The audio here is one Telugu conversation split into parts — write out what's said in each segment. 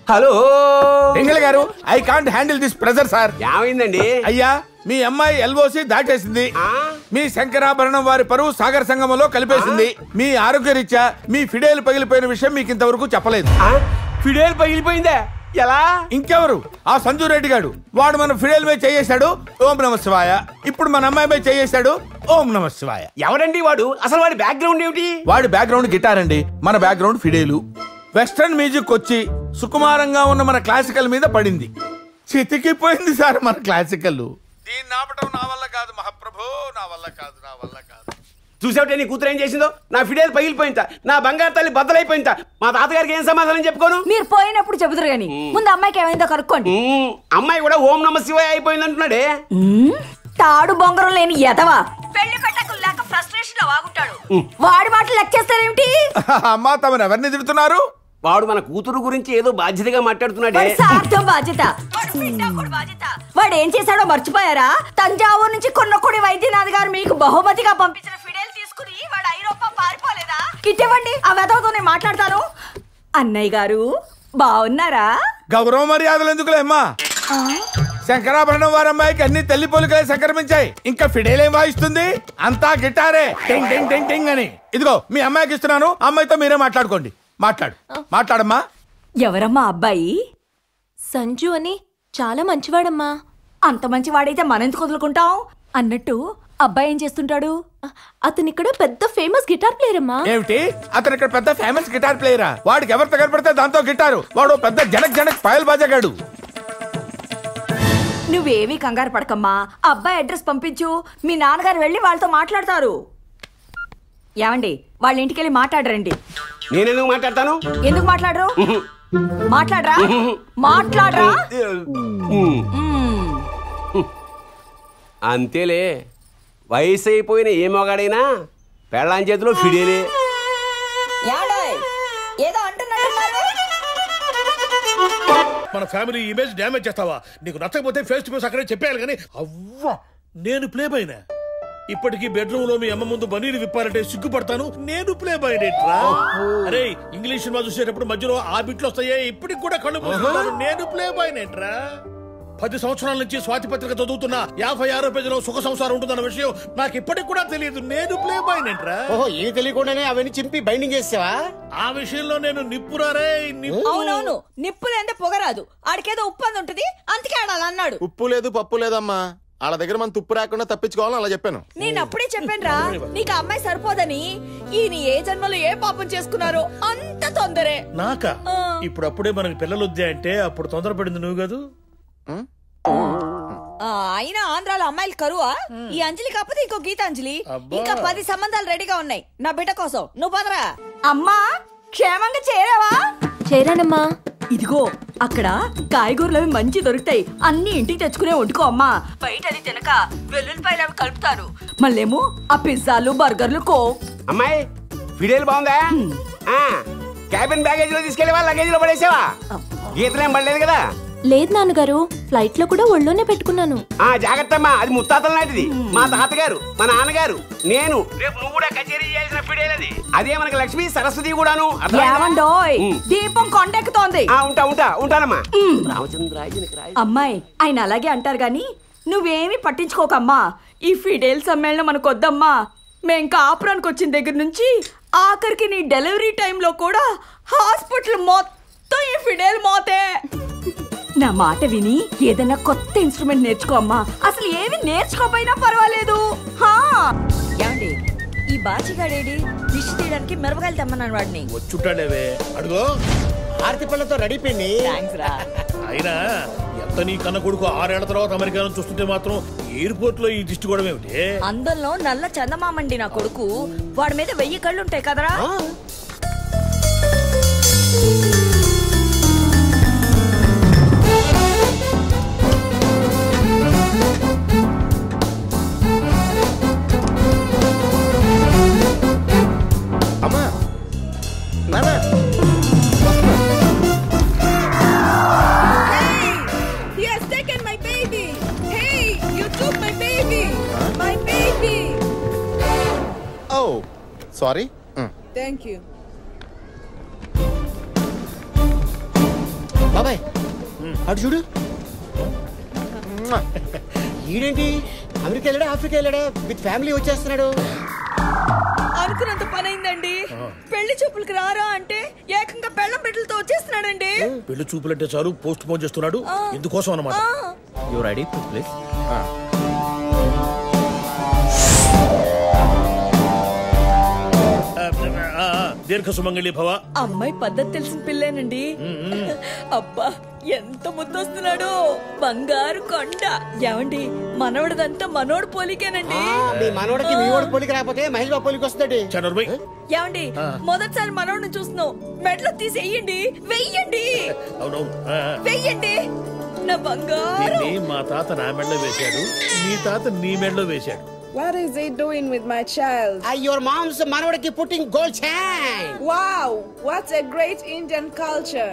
హలో ఎంగళ గారు I can't handle this pressure sir ఏమైందండి అయ్యా మీ అమ్మాయి ఎల్ఓసి దాటేసింది ఆ? మీ శంకరాభరణం వారి పరువు సాగర సంగమంలో కలిపేసింది మీ ఆరోగ్యరీత్యా మీ ఫిడేలు పగిలిపోయిన విషయం మీకు ఇంతవరకు చెప్పలేదు ఆ? ఫిడేల్ పగిలిపోయిందా ఎలా ఇంకెవరు ఆ సంజు రెడ్డి గాడు వాడు మన ఫిడేల్ మీద చేయేశాడు ఓం నమ శివాయ ఇప్పుడు మన అమ్మాయి మీద చేయేశాడు ఓం నమ శివాయ ఎవడండి వాడు అసలు వాడి బ్యాక్గ్రౌండ్ ఏమిటి వాడి బ్యాక్గ్రౌండ్ గిటార్ అండి మన బ్యాక్గ్రౌండ్ ఫిడేలు వెస్టర్న్ మ్యూజిక్ వచ్చి సుకుమారంగా ఉన్న మన క్లాసికల్ మీద పడింది చితికిపోయింది సార్ మన క్లాసికల్ దీన్ని ఆపటం నా వల్ల కాదు మహాప్రభు నా వల్ల కాదు నా వల్ల కాదు చూసావుటే నీ కూతురు ఏం చేసిందో నా ఫిడేల్ పగిలిపోయిందా నా బంగారు తల్లి బద్దలైపోయిందా మా తాతగారికి ఏం సమాధానం చెప్పుకోను మీరు పోయినప్పుడు చెబుతారు గాని ముందు అమ్మాయికి ఏమైందో కనుక్కోండి మ్మ్, అమ్మాయి కూడా ఓం నమ శివాయ అయిపోయింది అంటున్నాడే మ్మ్? తాడు బొంగరం లేని ఎదవా పెళ్లి పెట్టకు లేక ఫ్రస్ట్రేషన్ లో వాగుంటాడు వాడి మాటలు లెక్కేస్తారేమిటి అమ్మా తమను ఎవరిని తిడుతున్నారు వాడు మన కూతురు గురించి ఏదో బాధ్యతగా మాట్లాడుతున్నాడే వాడి సార్థం బాధ్యత వాడు పిండాకుడు బాధ్యత వాడు ఏం చేశాడో మర్చిపోయారా తంజావూరు నుంచి కొన్నకొడి వైద్యనాథ్ గారు మీకు బహుమతిగా పంపించిన ఫిడేల్ తీసుకుని వాడు ఐరోపా పారిపోలేదా ఇటువంటి ఆ వెధవతో నేను మాట్లాడతాను అన్నయ్య గారు బాగున్నారా గౌరవ మర్యాదలు ఎందుకులే అమ్మా శంకరాభరణం వారి అమ్మాయికి అన్ని తల్లి పోలికలే సంక్రమించాయి ఇంకా ఫిడేలేం వాయిస్తుంది అంతా గిటారే టింగ్ టింగ్ టింగ్ టింగ్ అని ఇదిగో మీ అమ్మాయికి ఇస్తున్నాను ఆ అమ్మాయితో మీరే మాట్లాడుకోండి మాట్లాడు మాట్లాడమ్మా ఎవరమ్మా అబ్బాయి సంజు అని చాలా మంచివాడమ్మా అంత మంచి వాడైతే మనం ఎందుకు వదులుకుంటాం అన్నట్టు అబ్బాయి ఏం చేస్తుంటాడు అతను ఇక్కడ పెద్ద ఫేమస్ గిటార్ ప్లేయర్ అమ్మా ఏమిటి అతను ఇక్కడ పెద్ద ఫేమస్ గిటార్ ప్లేయరా వాడికి ఎవరితో కనపడితే దాంతో గిటారు వాడు పెద్ద జనక్ జనక్ పాయల్ బాజాగాడు నువ్వేమీ కంగారు పడకమ్మా అబ్బాయి అడ్రస్ పంపించు మీ నాన్నగారు వెళ్ళి వాళ్ళతో మాట్లాడతారు ఏమండి వాళ్ళ ఇంటికి వెళ్ళి మాట్లాడరండి నేనెందుకు మాట్లాడతాను ఎందుకు మాట్లాడరు మాట్లాడరా మాట్లాడరా మ్మ్. మ్మ్. అంతేలే వయసు అయిపోయిన ఏ మొగాడైనా పెళ్ళాం చేతిలో ఫిడేలే ఏమండోయ్? ఏదో అంటున్నట్టున్నారు మన ఫ్యామిలీ ఇమేజ్ డ్యామేజ్ చేస్తావా నీకు నచ్చకపోతే ఫేస్ టు ఫేస్ అక్కడే చెప్పేయాలి కానీ అవ్వా నేను ప్లే బాయ్నా ఇప్పటికీ బెడ్రూమ్ లో మీ అమ్మ ముందు బనీలు విప్పాలంటే సిగ్గుపడతాను నేను ప్లే బాయ్ అరే ఇంగ్లీష్ సినిమా చూసేటప్పుడు మధ్యలో ఆ బిట్లు వస్తాయే ఇప్పటికి కూడా కళ్ళు మూసుకుంటాను నేను ప్లే బాయ్ నేట్రా పది సంవత్సరాల నుంచి స్వాతి పత్రిక చదువుతున్నా యాభై ఆరో పేజీలో సుఖ సంసారం ఉంటుందన్న విషయం నాకు ఇప్పటికి కూడా తెలియదు నేను ప్లే బాయ్ నేట్రా ఓహో ఏమి తెలియకుండానే అవన్నీ చింపి బైండింగ్ చేసావా ఆ విషయంలో నేను నిప్పురారే నిప్పు అవునవును నిప్పులేందే పొగరాదు ఆడికేదో ఉప్పు అని ఉంటది అందుకే ఆడ అలా అన్నాడు ఉప్పు లేదు పప్పు లేదమ్మా వాళ్ళ దగ్గర మనం తుప్పు రాకుండా తప్పించుకోవాలని అలా చెప్పాను నేను అప్పుడే చెప్పానురా నీకు ఆ అమ్మాయి సరిపోదని ఈయన ఏ జన్మలో ఏ పాపం చేసుకున్నారో అంత తొందరే నాకా ఆ. ఇప్పుడు అప్పుడే మనకి పిల్లలు వద్దే అంటే అప్పుడు తొందరపడింది నువ్వు కాదు ఆ, అయినా ఆంధ్రాలో అమ్మాయిలు కరువా ఈ అంజలి కాకపోతే ఇంకో గీతాంజలి అబ్బా. ఇంకా పది సంబంధాలు రెడీగా ఉన్నాయి నా బిడ్డ కోసం నువ్వు పదరా అమ్మా క్షేమంగా చేరావా చేరానమ్మా ఇదిగో అక్కడ కాయగూరలు అవి మంచి దొరుకుతాయి అన్ని ఇంటికి తెచ్చుకునే వండుకో అమ్మా బయట అది తినక వెల్లుల్లిపాయలు అవి కలుపుతారు మళ్ళేమో ఆ పిజ్జాలు బర్గర్లు కో అమ్మాయి ఫిడేల్ బాగుందా ఆ, క్యాబిన్ బ్యాగేజ్ లో తీసుకెళ్ళేవా లగేజ్ లో పడేసావా గీతలేం పడలేదు కదా లేదు నాన్నగారు ఫ్లైట్ లో కూడా ఒళ్ళోనే పెట్టుకున్నాను ఆ జాగ్రత్త అమ్మా అది ముత్తాతల నాటిది మా తాతగారు మా నాన్నగారు నేను రేపు నువ్వు కూడా కచేరీ చేయాల్సిన ఫిడేల్ అది అదే మనకి లక్ష్మి సరస్వతి కూడాను అర్థమైందా? ఏమండోయ్ ఉమ్. దీపం కొండెక్కుతోంది ఆ, ఉంటా ఉంటా ఉంటానమ్మా రామచంద్రాయనికి రాయ అమ్మాయి ఆయన అలాగే అంటారు గాని నువ్వేమి పట్టించుకోకమ్మా ఈ ఫిడేల్ సమ్మేళనం మనకు వద్దమ్మా మేం కాపురానికి వచ్చిన దగ్గర నుంచి ఆఖరికి నీ డెలివరీ టైంలో కూడా హాస్పిటల్ మొత్తం ఈ ఫిడేల్ మోతే నా మాట విని ఏదైనా కొత్త ఇన్స్ట్రుమెంట్ నేర్చుకో అమ్మా అసలు ఏమి నేర్చుకోపోయినా పర్వాలేదు హా ఏమండి ఈ బాచిగాడేడి దిష్టి తీయడానికి మిరపకాయలు తెమ్మన్నాను వాడిని వచ్చుంటాడేవే అడుగో ఆర్తి పళ్ళతో రెడీ పిండి థ్యాంక్స్ రా అయినా ఎంత నీ కన్న కొడుకు ఆరేళ్ల తర్వాత అమెరికా నుంచి చూస్తుంటే మాత్రం ఎయిర్పోర్ట్ లో ఈ దిష్టి కూడా ఏమిటి అందంలో నల్ల చందమామండి నా కొడుకు వాడి మీద వెయ్యి కళ్ళు ఉంటాయి కదరా అమ్మా నాన్న He has taken my baby! Hey, you took my baby! My baby! Oh sorry Thank you. బాబాయ్ అటు చూడు ఈడేంటి అమెరికా వెళ్ళాడా ఆఫ్రికా వెళ్ళాడా విత్ ఫ్యామిలీ వచ్చేస్తున్నాడు అనుకున్నంత పని అయిందండి పెళ్లి చూపులకి రారా అంటే ఏకంగా పెళ్ళం బిడ్డలతో వచ్చేస్తున్నాడండి పెళ్లి చూపులంటే చాలు పోస్ట్ పోన్ చేస్తున్నాడు ఇందుకోసం అన్నమాట యు రెడీ ప్లీజ్ ఆ, ఆ, ఆ, దీర్ఘ సుమంగళి భవ అమ్మాయి పద్ధతి తెలిసిన పిల్లేనండి అబ్బా ఎంత ముద్దొస్తున్నాడు బంగారు కొండ ఏమండి మనవడదంతా మనోడు పోలికేనండి మీ మనోడికి మీ వాడి పోలికి రాకపోతే మహేష్ బాబు పోలికి వస్తాడు చనర్బై ఏమండి మొదటిసారి మనోడిని చూస్తున్నావు మెడలో తీసి వెయ్యండి వెయ్యండి అవునవును ఆ, ఆ. వెయ్యండి నా బంగారు దీన్ని మా తాత నా మెడలో వేశాడు నీ తాత నీ మెడలో వేశాడు What is he doing with my child? Your moms మనోడికి putting gold chain Wow, what a great Indian culture.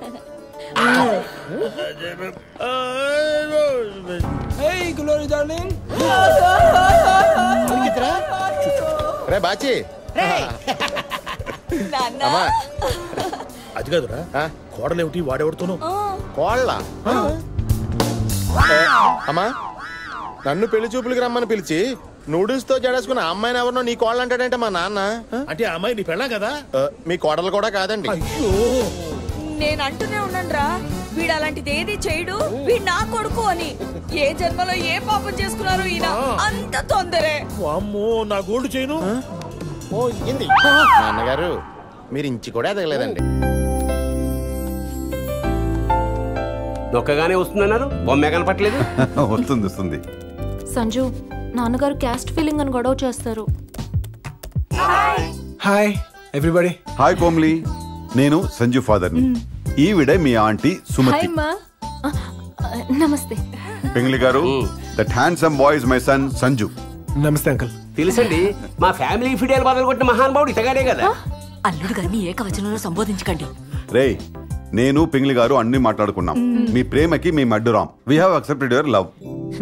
రే బాచి నాన్న అమ్మా అది కాదురా ఆ? కోడలేమిటి వాడెవడుతోనూ కోళ్ళ అమ్మా నన్ను పెళ్లి చూపులకి రమ్మని పిలిచి నూడిల్స్ తో జడేసుకున్న ఆ అమ్మాయిని ఎవరినో నీ కోళ్ళు అంటాడంటే మా నాన్న అంటే ఆ అమ్మాయి నీ పెళ్ళా కదా ఆ, మీ కోడలు కూడా కాదండి అయ్యో నేను అంటూనే ఉన్నానురా వీడు అలాంటిది ఏది చేయడు వీడు నా కొడుకు అని ఏ జన్మలో ఏ పాపం చేసుకున్నారు ఈయన అంత తొందరే అమ్మో నా గోల్డ్ చేయను ఓ ఇంది నాన్నగారు మీరు ఇంచి కూడా ఎదగలేదండి నొక్కగానే వస్తుందన్నారు బొమ్మే కనపట్లేదు వస్తుంది వస్తుంది సంజు నాన్నగారు క్యాస్ట్ ఫీలింగ్ అని గొడవ చేస్తారు హాయ్ ఎవ్రీబడి హాయ్ కోమ్లీ నేను సంజు ఫాదర్ని ఈవిడే మీ ఆంటీ సుమతి మా నమస్తే పింగ్లీ గారు that handsome boys my son Sanju నమస్తే అంకుల్ తెలుసండి మా ఫ్యామిలీ ఫిడియల్ బదులు కొట్టిన మహానుభావుడు ఇతగాడే కదా అల్లుడు గారిని ఏకవచనంలో సంబోధించకండి రే నేను పింగ్లీ గారు అన్ని మాట్లాడుకున్నాం మీ ప్రేమకి మేము అడ్డురాం we have accepted your love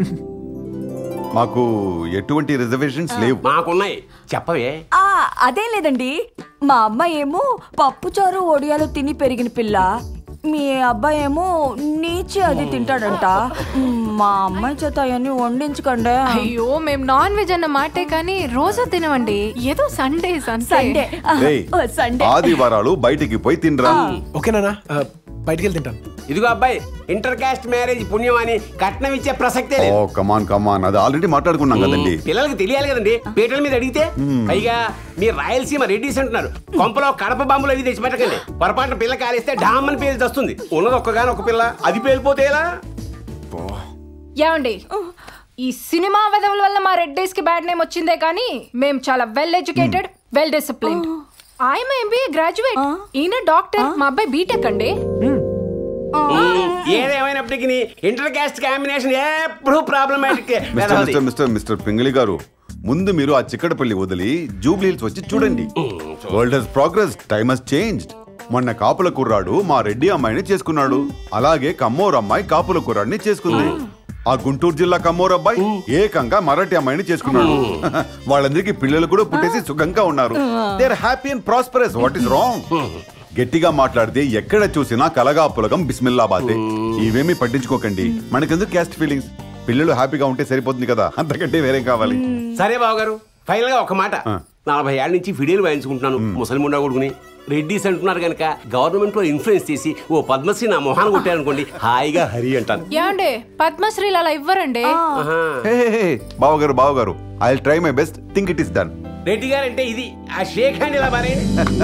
మాకు ఎటువంటి రిజర్వేషన్స్ లేవు మాకున్నాయి చెప్పవే ఆ అదేం లేదండి మా అమ్మాయి ఏమో పప్పుచారు ఒడియాలు తిని పెరిగిన పిల్ల మీ అబ్బాయి ఏమో నీచి అది తింటాడంట మా అమ్మాయి చేత అవన్నీ వండించకండి అయ్యో మేము నాన్ వెజ్ అన్న మాటే కానీ రోజు తినవండి ఏదో సండే సండే రే సండే ఆదివారాలు బయటికి పోయి తినరా ఓకేనా బయటికి వెళ్ళి తింటాను ఇదిగో అబ్బాయి ఇంటర్ కాస్ట్ మ్యారేజ్ పుణ్యం అని కట్నం ఇచ్చే ప్రసక్తే ఓ లేదు కమాన్ కమాన్ అది ఆల్రెడీ మాట్లాడుకున్నాం కదండి పిల్లలకి తెలియాలి కదండి పీటల మీద అడిగితే పైగా మీరు రాయలసీమ రెడ్డిస్ అంటున్నారు కొంపలో కడప బాంబులు అవి తెచ్చిపెట్టకండి పొరపాటున పిల్ల కాలిస్తే డామ్ అని పేరు వస్తుంది ఉన్నది ఒక్కగాని ఒక పిల్ల అది పేలిపోతే ఎలా ఏమండి ఈ సినిమా వెదవుల వల్ల మా రెడ్డీస్ కి బ్యాడ్ నేమ్ వచ్చిందే కానీ మేము చాలా వెల్ ఎడ్యుకేటెడ్ వెల్ డిసిప్లిన్డ్ ఆయన ఎంబీఏ గ్రాడ్యుయేట్ ఈయన డాక్టర్ మా అబ్బాయి బీటెక్ అండి ఏదేమైనప్పటికీ ఇంటర్ కాస్ట్ కాంబినేషన్ ఎప్పుడు problematic mister mister mister mister Pingali గారు ముందు మీరు ఆ చిక్కడపల్లి వదిలి జూబ్లీ హిల్స్ వచ్చి చూడండి world has progress time has changed మొన్న కాపుల కుర్రాడు మా రెడ్డి అమ్మాయిని చేసుకున్నాడు అలాగే కమ్మోరు అమ్మాయి కాపుల కుర్రాడిని చేసుకుంది ఆ గుంటూరు జిల్లా కమ్మోరు అబ్బాయి ఏకంగా మరాఠీ అమ్మాయిని చేసుకున్నాడు వాళ్ళందరికీ పిల్లలు కూడా పుట్టేసి సుఖంగా ఉన్నారు they are happy and prosperous what is wrong గట్టిగా మాట్లాడితే ఎక్కడ చూసినా కలగాపులగం బిస్మిల్లాబాదే ఇవేమీ పట్టించుకోకండి మనకెందుకు క్యాస్ట్ ఫీలింగ్స్ పిల్లలు హ్యాపీగా ఉంటే సరిపోతుంది కదా అంతకంటే వేరేం కావాలి సరే బాబు గారు ఫైనల్ గా ఒక మాట నలభై ఏళ్ళ నుంచి ఫిడీలు వాయించుకుంటున్నాను ముసలి ముండా కొడుకుని రెడ్డిస్ అంటున్నారు కనుక గవర్నమెంట్ లో ఇన్ఫ్లుయెన్స్ చేసి ఓ పద్మశ్రీ నా మొహాన్ని కొట్టారనుకోండి హాయిగా హరి అంటాను ఏమండి పద్మశ్రీలు అలా ఇవ్వరండి ఆహా. బావగారు బావగారు I try my best think it is done Reddy గారంటే ఇది ఆ షేక్ హ్యాండ్ ఇలా మారేయండి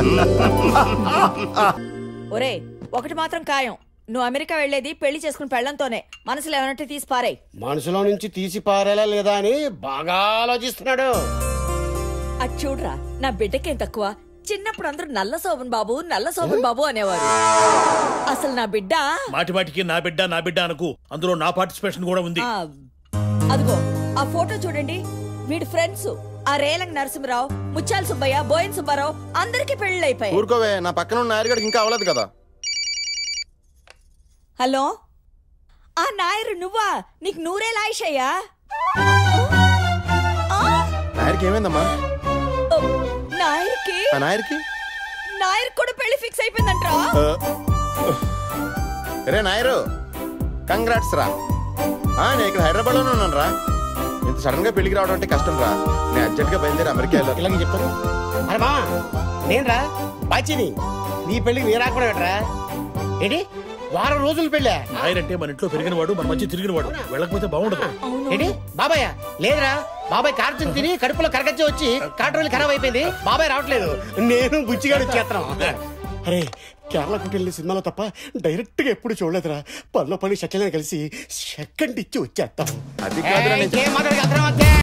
ఒరే ఒకటి మాత్రం ఖాయం నువ్వు అమెరికా వెళ్ళేది పెళ్లి చేసుకుని పెళ్ళంతోనే మనసులో ఏమన్నట్టు తీసి పారాయి మనసులో నుంచి తీసి పారేలా లేదా అని బాగా ఆలోచిస్తున్నాడు అది చూడరా నా బిడ్డకేం తక్కువ చిన్నప్పుడు అందరూ నల్ల శోభన్ బాబు నల్ల శోభన్ బాబు అనేవారు అసలు నా బిడ్డ మాటి మాటికి నా బిడ్డ నా బిడ్డ అనకు అందులో నా పార్టిసిపేషన్ కూడా ఉంది ఆ, అదిగో ఆ ఫోటో చూడండి వీడి ఫ్రెండ్స్ ఆ రేలంగ్ నరసింహరావు ముత్యాల సుబ్బయ్య బోయన్ సుబ్బారావు అందరికీ పెళ్లి అయిపోయాయి ఊరుకోవే నా పక్కన ఉన్న నాయరుగడికి ఇంకా అవ్వలేదు కదా హలో ఆ నాయరు నువ్వా నీకు నూరేళ్ళ ఆయుషయ్యా నాయర్కి ఏమైందమ్మా నాయర్కి ఆ నాయర్కి నాయర్ కూడా పెళ్లి ఫిక్స్ అయిపోయిందంట్రా రే నాయరు కంగ్రాట్స్ రా ఆ, నేను ఇక్కడ హైదరాబాద్ లోనే ఉన్నాను రా ఇంత సడన్ గా పెళ్లికి రావడం అంటే కష్టం రా నేను అర్జెంట్ గా బయలుదేరి అమెరికా వెళ్ళాలి ఇలాగే చెప్తాను అరే మా నేనరా బాచిని నీ పెళ్ళికి నేను రాకుండా పెట్టరా ఏంటి వారం రోజులు పెళ్ళా ఆయన అంటే మన ఇంట్లో పెరిగిన వాడు మన మధ్య తిరిగిన వాడు వెళ్ళకపోతే బాగుండదు ఏంటి బాబాయ్ లేదురా బాబాయ్ కార్తీక్ తిని కడుపులో కరగచ్చి వచ్చి కాటరోలు ఖరాబ్ అయిపోయింది బాబాయ్ రావట్లేదు నేను బుచ్చిగాడు వచ్చేస్తాను అరే కేరళ కుటిల్ని సినిమాలో తప్ప డైరెక్ట్ గా ఎప్పుడు చూడలేదురా పనిలో పని షట్లని కలిసి సెకండ్ ఇచ్చి వచ్చేస్తాం అది కాదురా నేను ఇంకేం మాట్లాడక